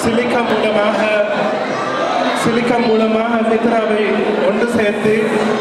Silica மூலமாக silica மூலமாக ஃபித்ராவை ஒன்று சேர்த்து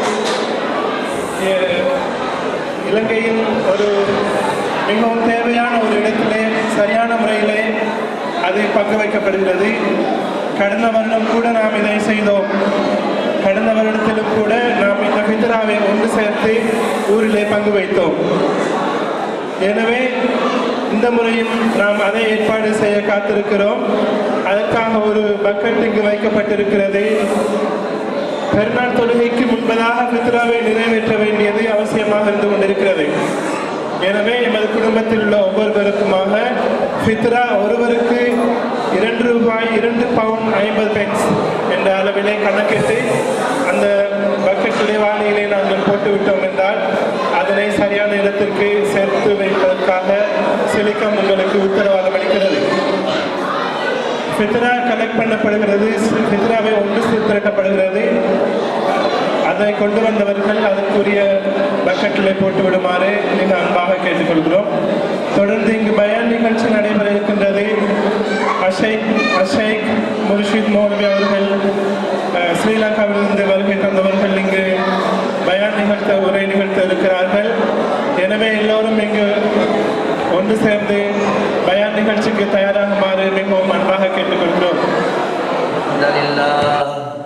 எ- இலங்கையின் ஒரு மிகவும் தேவையான ஒரு இடத்திலே சரியான முறையிலே அது பங்கு வைக்கப்படுகிறது கடந்த வருடம் கூட நாம் இதை செய்தோம் கடந்த வருடத்திலும் கூட நாம் இந்த ஃபித்ராவை ஒன்று சேர்த்து ஊரிலே பங்கு வைத்தோம் எனவே இந்த முறையும் நாம் அதை ஏற்பாடு செய்ய காத்திருக்கிறோம் அதற்காக ஒரு பக்கெட் இங்கு வைக்கப்பட்டிருக்கிறது பெருநாள் தொழுகைக்கு முன்பதாக பித்ராவை நிறைவேற்ற வேண்டியது அவசியமாக இருந்து கொண்டிருக்கிறது எனவே எமது குடும்பத்தில் உள்ள ஒவ்வொருவருக்குமாக ஃபித்ரா ஒருவருக்கு இரண்டு ரூபாய் இரண்டு பவுன் ஐம்பது பென்ஸ் என்ற அளவிலே கணக்கிட்டு அந்த பக்கெட்டிலே வாளியிலே நாங்கள் போட்டு விட்டோம் என்றால் அதனை சரியான இடத்திற்கு சேர்த்து வைப்பதற்காக சிலிக்கம் உங்களுக்கு உத்தரவாதம் அளிக்கிறது ஃபித்ரா கலெக்ட் பண்ணப்படுகிறது ஃபித்ராவை ஒன்று திரட்டப்படுகிறது அதை கொண்டு வந்தவர்கள் அதற்குரிய பக்கெட்டில் போட்டு விடுமாறு மிக அன்பாக கேட்டுக்கொள்கிறோம் தொடர்ந்து இங்கு பயான் நிகழ்ச்சி நடைபெற இருக்கின்றது அஷைக் அஷைக் முர்ஷித் மௌலவி அவர்கள் அஹ், ஸ்ரீலங்காவிலிருந்து வருகை தந்தவர்கள் இங்கு பயான் நிகழ்த்த உரை நிகழ்த்த இருக்கிறார்கள் எனவே எல்லோரும் இங்கு ஒன்று சேர்ந்து பயான் நிகழ்ச்சிக்கு தயாராகுமாறு மிகவும் அன்பாக கேட்டுக்கொள்கிறோம் الحمد لله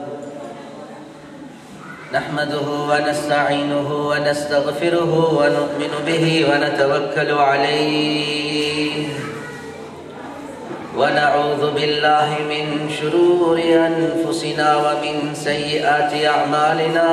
نحمده ونستعينه ونستغفره ونؤمن به ونتوكل عليه ونعوذ بالله من شرور أنفسنا ومن سيئات أعمالنا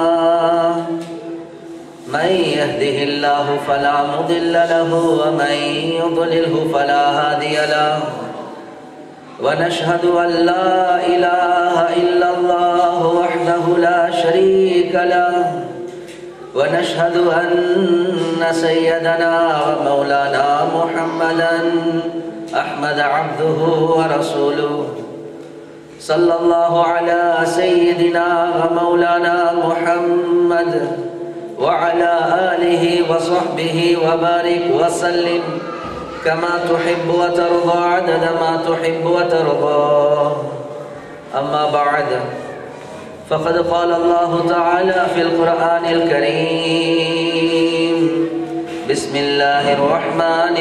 من يهده الله فلا مضل له ومن يضلله فلا هادي له ونشهد أن لا إله إلا الله وحده لا شريك له ونشهد أن سيدنا ومولانا محمدا أحمد عبده ورسوله صلى الله على سيدنا ومولانا محمد وعلى آله وصحبه وبارك وسلم كما تحب وترضى عدد ما تحب وترضى أما بعد فقد قال الله تعالى في القرآن الكريم بسم الله الرحمن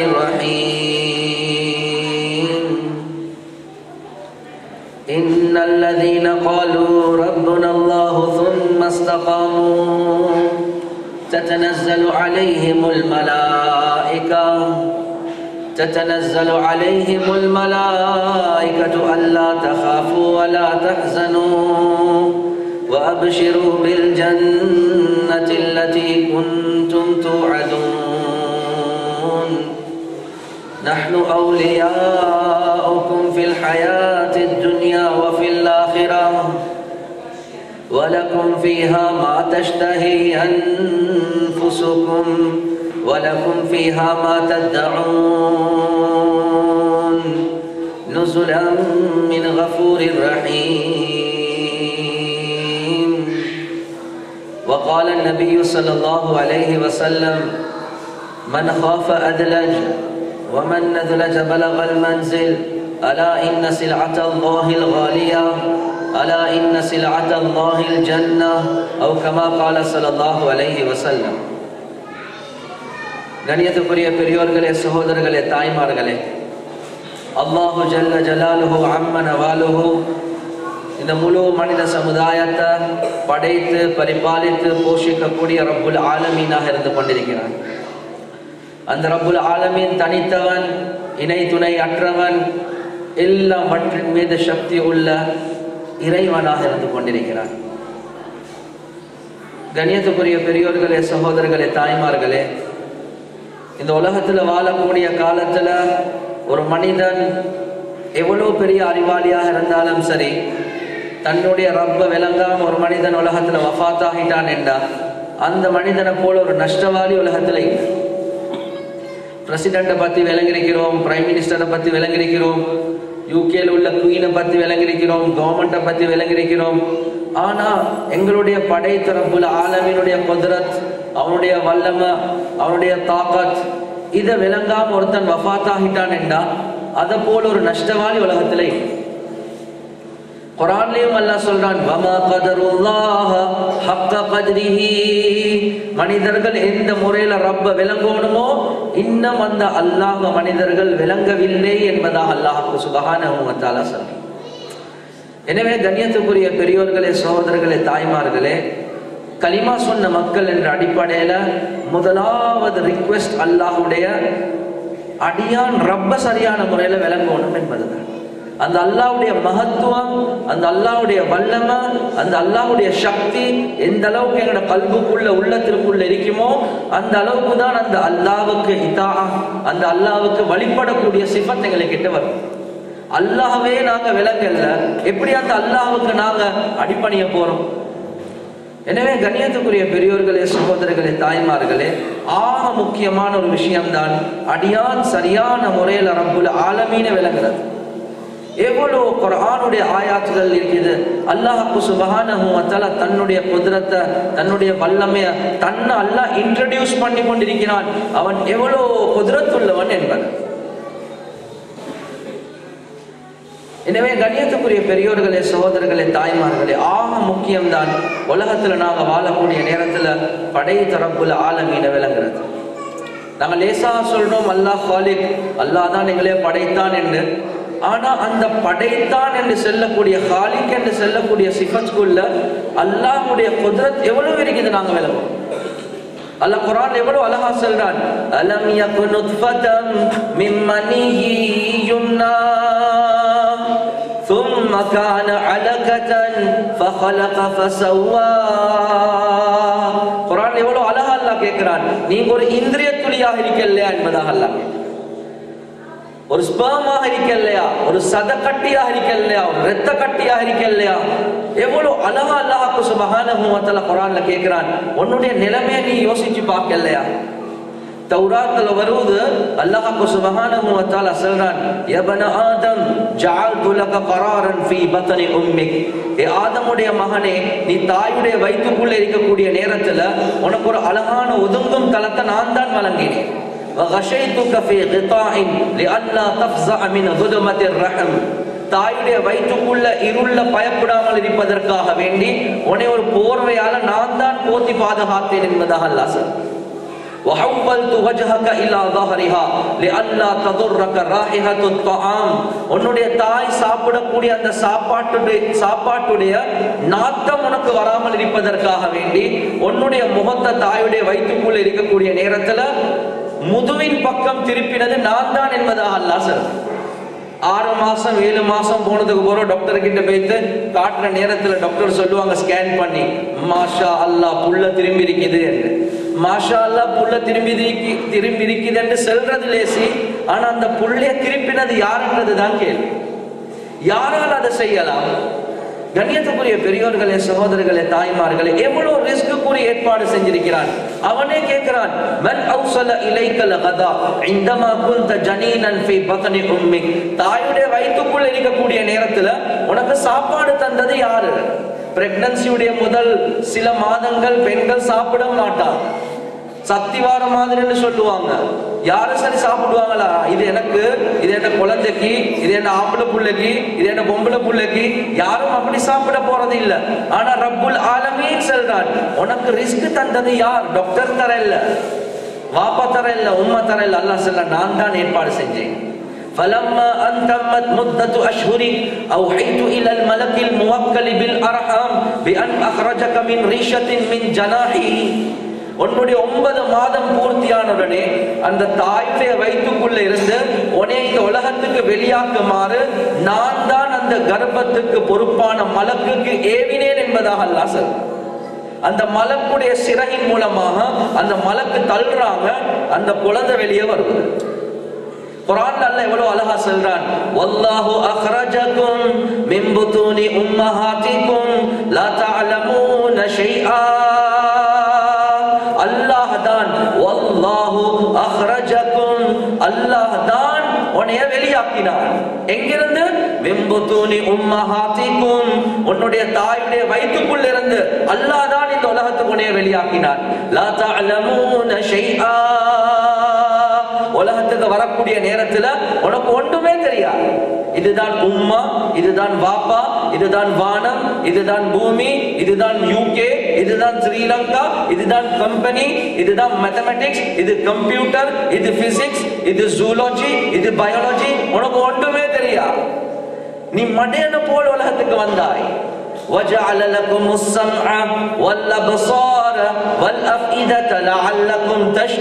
الرحيم إن الذين قالوا ربنا الله ثم استقاموا تتنزل عليهم الملائكة تتنزل عليهم الملائكة ألا تخافوا ولا تحزنوا وأبشروا بالجنة التي كنتم توعدون نحن أولياؤكم في الحياة الدنيا وفي الآخرة ولكم فيها ما تشتهي أنفسكم ولكم فيها ما تدعون نزلا من غفور رحيم وقال النبي صلى الله عليه وسلم من خاف أدلج ومن نذلج بلغ المنزل ألا إن سلعة الله الغالية ألا إن سلعة الله الجنة أو كما قال صلى الله عليه وسلم கணியத்துக்குரிய பெரியோர்களே சகோதரர்களே தாய்மார்களே அல்லாஹு ஜல்ல ஜலாலுஹு அம்மன வாலுஹு இந்த முழு மனித சமுதாயத்தை படைத்து பரிபாலித்து போஷிக்கக்கூடிய ரப்புல் ஆலமீனாக இருந்து கொண்டிருக்கிறான் அந்த ரப்புல் ஆலமீன் தனித்தவன் இணை துணை அற்றவன் எல்லாவற்றின் மீது சக்தி உள்ள இறைவனாக இருந்து கொண்டிருக்கிறான் கண்ணியத்துக்குரிய பெரியோர்களே சகோதரர்களே தாய்மார்களே இந்த உலகத்துல வாழக்கூடிய காலத்துல ஒரு மனிதன் எவ்வளவு பெரிய அறிவாளியாக இருந்தாலும் சரி தன்னுடைய ரப்ப விளங்காம ஒரு மனிதன் உலகத்துல வஃபாத்தாகிட்டான் என்றா அந்த மனிதனை போல ஒரு நஷ்டவாளி உலகத்துல இல்லை பிரசிடெண்ட்டை பற்றி விளங்கிருக்கிறோம் பிரைம் மினிஸ்டரை பற்றி விளங்கிருக்கிறோம் யூகேல உள்ள குயினை பற்றி விளங்கிருக்கிறோம் கவர்மெண்ட்டை பற்றி விளங்கிருக்கிறோம் ஆனால் எங்களுடைய படைத்தரப்புல ஆலமினுடைய குதிரத் அவனுடைய வல்லமை அவனுடைய தாக்கத் இதை விளங்காம ஒருத்தன் வஃபாத்தாகிட்டான் என்றா அதை போல ஒரு நஷ்டவாளி உலகத்துல இல்லை. குரான்லயும் அல்லாஹ் சொல்றான் வமா கதருல்லாஹ ஹக்க கத்ரிஹி மனிதர்கள் எந்த முறையில ரப்ப விளங்கணுமோ இன்னும் அந்த அல்லாஹ் மனிதர்கள் விளங்கவில்லை என்பதாக அல்லாஹ் சுபஹானஹு வ தஆலா சொல்றான் எனவே கண்ணியத்துக்குரிய பெரியோர்களே சகோதரர்களே தாய்மார்களே கலிமா சொன்ன மக்கள் என்ற அடிப்படையில முதலாவது ரிக்வெஸ்ட் அல்லாஹ்வுடைய அடியான் ரப்ப சரியான முறையில விளங்கணும் என்பதுதான் அந்த அல்லாஹ்வுடைய மகத்துவம் அந்த அல்லாஹ்வுடைய வல்லமை அந்த அல்லாஹ்வுடைய சக்தி எந்த அளவுக்கு எங்களோட கல்புக்குள்ள உள்ளத்திற்குள்ள இருக்குமோ அந்த அளவுக்கு தான் அந்த அல்லாஹ்வுக்கு இதா அந்த அல்லாஹ்வுக்கு வழிபடக்கூடிய சிஃபத் எங்களுக்கு வரும் அல்லாஹ்வே நாங்க விளங்கல்ல எப்படி அந்த அல்லாஹ்வுக்கு நாங்க அடிப்பணிய போறோம் எனவே கண்ணியத்துக்குரிய பெரியோர்களே சகோதரர்களே தாய்மார்களே ஆக முக்கியமான ஒரு விஷயம்தான் அடியான் சரியான முறையில் ரப்புல் ஆலமீன விளங்குறது எவ்வளோ குர்ஆனுடைய ஆயாத்துகள் இருக்குது அல்லாஹ் சுபஹானஹு வ தஆலா தன்னுடைய குதிரத்தை தன்னுடைய வல்லமைய தன்னை அல்லாஹ் இன்ட்ரடியூஸ் பண்ணி கொண்டிருக்கிறான் அவன் எவ்வளோ குதிரத்துள்ளவன் என்பது எனவே கண்ணியத்துக்குரிய பெரியோர்களே சகோதரர்களே தாய்மார்களே ஆக முக்கியம்தான் உலகத்துல நாங்க வாழக்கூடிய நேரத்துல படை தரப்புல ஆலமீன விளங்குறது நாங்க லேசா சொல்றோம் அல்லாஹ் ஹாலிக் அல்லாஹ் தான் எங்களே படைத்தான் என்று ஆனா அந்த படைத்தான் என்று சொல்லக்கூடிய ஹாலிக் என்று சொல்லக்கூடிய சிஃபத்துக்குள்ள அல்லாஹ்வுடைய குதிரத் எவ்வளவு இருக்குது நாங்க விளங்குவோம் அல்லாஹ் குர்ஆன் எவ்வளவு அழகா சொல்றான் அலம் யகு நுத்ஃபதம் மின் மனியி யும்னா ثم كان علقة فخلق فسوى குர்ஆன் எவ்வளவு அழகா அல்லாஹ் கேட்கிறான் நீங்க ஒரு இந்திரிய துளியாக இருக்கலையா என்பதாக அல்லாஹ் கேட்கிறான். ஒரு ஸ்பேமாக இருக்கலையா ஒரு சத கட்டியாக இருக்கலையா ஒரு இரத்த கட்டியாக இருக்கலையா எவ்வளவு அழகா அல்லாஹ் சுபஹானஹு வ தஆலா குர்ஆன்ல கேக்குறான் உன்னுடைய நிலைமையை நீ யோசிச்சு பார்க்கலையா தௌராத்துல வருவது அல்லாஹ் சுபஹானஹு வ தஆலா சொல்றான் யபன ஆதம் ஜஅல்து லக கராரன் ஃபீ பத்னி உம்மிக் ஏ ஆதமுடைய மகனே நீ தாயுடைய வயிற்றுக்குள்ள இருக்கக்கூடிய நேரத்துல உனக்கு ஒரு அழகான ஒதுங்கும் தலத்தை நான் தான் வழங்கினேன் وغشيتك في غطاء لئلا تفزع من ظلمة الرحم தாயுடைய வயிற்றுக்குள்ள இருள பயப்படாமல் இருப்பதற்காக வேண்டி உன்னை ஒரு போர்வையால நான் தான் போத்தி பாதுகாத்தேன் என்பதாக அல்லாஹ் சொல்றான் وحولت وجهك الى ظهرها لئلا تضرك رائحه الطعام உன்னுடைய தாய் சாப்பிடக்கூடிய அந்த சாப்பாட்டுடைய சாப்பாட்டுடைய நாட்டம் உனக்கு வராமல் இருப்பதற்காக வேண்டி உன்னுடைய முகத்தை தாயுடைய வயிற்றுக்குள்ள இருக்கக்கூடிய நேரத்துல முதுவின் பக்கம் திருப்பினது நான் தான் என்பதாக அல்லாஹ் சொல்றான் ஆறு மாசம் ஏழு மாசம் போனதுக்கு போறோம் டாக்டர் கிட்ட போயிட்டு காட்டுற நேரத்துல டாக்டர் சொல்லுவாங்க ஸ்கேன் பண்ணி மாஷா அல்லாஹ் புள்ள திரும்பி இருக்குது என்று மாஷா அல்லாஹ் புள்ள திரும்பி இருக்கி திரும்பி இருக்குது என்று சொல்றது லேசி ஆனா அந்த புள்ளைய திருப்பினது யாருன்றது தான் கேள்வி யாரால் அதை செய்யலாம் கண்ணியத்துக்குரிய பெரியோர்களே சகோதரர்களே தாய்மார்களே எவ்வளவு ரிஸ்க்குரிய ஏற்பாடு செஞ்சிருக்கிறான் அவனே கேட்கிறான் மன் அவுசல இலைக்கல கதா இந்தமா குந்த ஜனீனன் ஃபி பத்னி உம்மிக் தாயுடைய வயிற்றுக்குள்ள இருக்கக்கூடிய நேரத்துல உனக்கு சாப்பாடு தந்தது யாரு பிரெக்னன்சியுடைய முதல் சில மாதங்கள் பெண்கள் சாப்பிட மாட்டாங்க சத்திவார மாதிரின்னு சொல்லுவாங்க யாரும் சரி சாப்பிடுவாங்களா இது எனக்கு இது என்ன குழந்தைக்கு இது என்ன ஆம்பளை புள்ளைக்கு இது என்ன பொம்பளை புள்ளைக்கு யாரும் அப்படி சாப்பிட போறது இல்ல ஆனா ரப்புல் ஆலமீன் சொல்றான் உனக்கு ரிஸ்க் தந்தது யார் டாக்டர் தர இல்ல வாப்பா தர இல்ல உம்மா தர இல்ல அல்லாஹ் சொல்ல நான் தான் ஏற்பாடு செஞ்சேன் فلما أن تمت مدة أشهر أوحيت إلى الملك الموكل بالأرحام بأن أخرجك من ريشة من جناحه உன்னுடைய ஒன்பது மாதம் பூர்த்தியானவுடனே அந்த தாயுடைய வயிற்றுக்குள்ள இருந்து உன்னை இந்த உலகத்துக்கு வெளியாக்குமாறு நான் தான் அந்த கர்ப்பத்துக்கு பொறுப்பான மலக்குக்கு ஏவினேன் என்பதாக அல்லாஹ் சொல்றான். அந்த மலக்குடைய சிறகின் மூலமாக அந்த மலக்கு தள்ளுறாங்க அந்த குழந்தை வெளியே வருது குரான் அல்லாஹ் எவ்வளவு அழகா சொல்றான் வல்லாஹு அக்ரஜகும் மின் புதூனி உம்மஹாத்திக்கும் லா தஅலமூன ஷைஆ அல்லாஹ் தான் வல்லாஹு அக்ரஜகும் அல்லாஹ் தான் உன்னைய வெளியாக்கினான் எங்கிருந்து வெம்புத்தூனி உம்மஹாத்திக்கும் உன்னுடைய தாயுடைய வயிற்றுக்குள்ள இருந்து அல்லாஹ் தான் இந்த உலகத்துக்கு உன்னைய வெளியாக்கினான் லா தஅலமூன ஷைஆ உலகத்துக்கு வரக்கூடிய நேரத்துல உனக்கு ஒன்றுமே தெரியாது இதுதான் உம்மா இதுதான் வாப்பா இதுதான் வானம் இதுதான் பூமி இதுதான் யூகே இதுதான் ஸ்ரீலங்கா இதுதான் கம்பெனி இதுதான் மேத்தமெட்டிக்ஸ் இது கம்ப்யூட்டர் இது பிசிக்ஸ் இது ஜூலஜி இது பயாலஜி உனக்கு ஒன்றுமே தெரியாது நீ மடையன போல் உலகத்துக்கு வந்தாய் وجعل لكم السمع والابصار والافئده لعلكم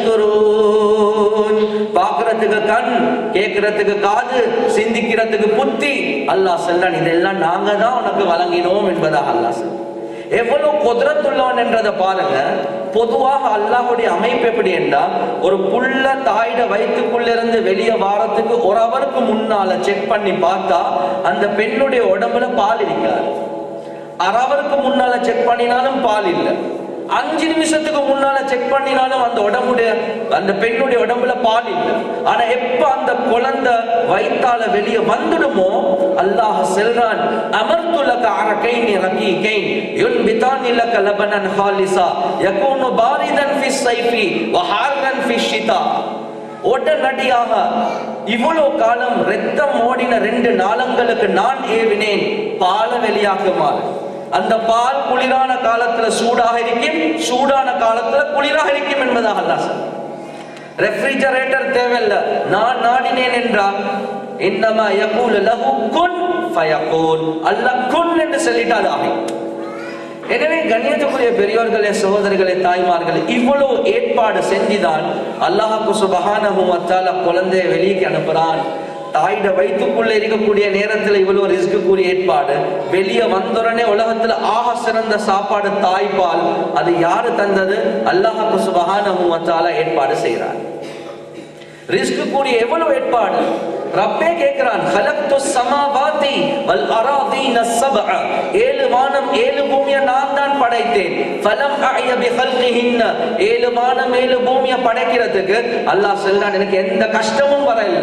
تشكرون பார்க்கிறதுக்கு கண் கேட்கிறதுக்கு காது சிந்திக்கிறதுக்கு புத்தி அல்லாஹ் சொல்றான் இதெல்லாம் நாங்க தான் உனக்கு வழங்கினோம் என்பதாக அல்லாஹ் சொல்றான் எவ்வளவு குதிரத்துள்ளவன் என்றதை பாருங்க பொதுவாக அல்லாஹுடைய அமைப்பு எப்படி என்றால் ஒரு புள்ள தாயிட வயிற்றுக்குள்ள இருந்து வெளியே வாரத்துக்கு ஒரு அவருக்கு முன்னால செக் பண்ணி பார்த்தா அந்த பெண்ணுடைய உடம்புல பால் இருக்காது அரை அவருக்கு முன்னால செக் பண்ணினாலும் பால் இல்லை அஞ்சு நிமிஷத்துக்கு முன்னால செக் பண்ணினாலும் அந்த உடம்புடைய அந்த பெண்ணுடைய உடம்புல பால் இல்லை ஆனா எப்ப அந்த குழந்தை வயித்தால வெளியே வந்துடுமோ அல்லாஹ் செல்றான் அமர்த்துலக அரகைனி ரகீகைன் யுன்பிதான் லக லபனன் ஹாலிசா யகூனு பாரிதன் ஃபி ஸைஃபி வ ஹாரன் ஃபி ஷிதா உடனடியாக இவ்வளவு காலம் ரத்தம் ஓடின ரெண்டு நாளங்களுக்கு நான் ஏவினேன் பால வெளியாக்குமாறு அந்த பால் குளிரான காலத்துல சூடாக இருக்கும் சூடான காலத்துல குளிராக இருக்கும் என்பதாக அல்லாஹ் சொல்றான். ரெஃப்ரிஜரேட்டர் தேவையில்லை நான் நாடினேன் என்றால் இன்னமா யகூல் லஹு குன் ஃபயகூன் அல்லாஹ் குன் என்று சொல்லிட்டால் ஆகும் எனவே கண்ணியத்துக்குரிய பெரியோர்களே சகோதரர்களே தாய்மார்களே இவ்வளவு ஏற்பாடு செஞ்சுதான் அல்லாஹு சுபஹானஹு வ தஆலா குழந்தையை வெளியே அனுப்புறான் தாயிட வயிற்றுக்குள்ள இருக்கக்கூடிய நேரத்துல இவ்வளவு ரிஸ்க் கூடிய ஏற்பாடு வெளியே வந்தோடனே உலகத்துல ஆக சிறந்த சாப்பாடு தாய்ப்பால் அது யாரு தந்தது அல்லாஹு சுபஹானஹு வ தஆலா ஏற்பாடு செய்கிறார் ரிஸ்க் கூடிய எவ்வளவு ஏற்பாடு ரப்பே கேட்கிறான் خلقت السماوات والارضين السبع ஏழு வானம் ஏழு பூமியை நான் தான் படைத்தேன் ஃபலம் அய பிخلقهن ஏழு வானம் ஏழு பூமியை படைக்கிறதுக்கு அல்லாஹ் சொல்றான் எனக்கு எந்த கஷ்டமும் வரல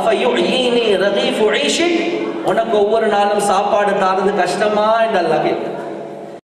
அஃபயுஈனி ரகீஃபு ஈஷிக் உனக்கு ஒவ்வொரு நாளும் சாப்பாடு தாரது கஷ்டமா என்று அல்லாஹ் கேட்கிறான்